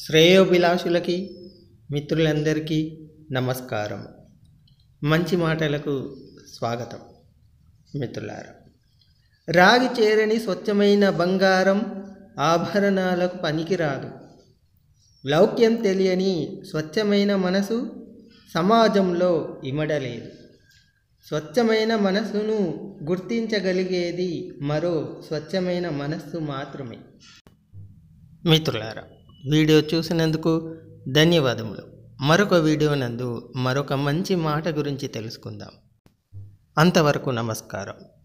శ్రేయోభిలాషులకి మిత్రులందరికీ నమస్కారం మంచి మాటలకు స్వాగతం మిత్రులారా రాగి చేరని స్వచ్ఛమైన బంగారం ఆభరణాలకు పనికిరాదు లౌక్యం తెలియని స్వచ్ఛమైన మనసు సమాజంలో ఇమడలేదు స్వచ్ఛమైన మనసును గుర్తించగలిగేది మరో స్వచ్ఛమైన మనస్సు మాత్రమే మిత్రులారా వీడియో చూసినందుకు ధన్యవాదములు మరొక వీడియో నందు మరొక మంచి మాట గురించి తెలుసుకుందాం అంతవరకు నమస్కారం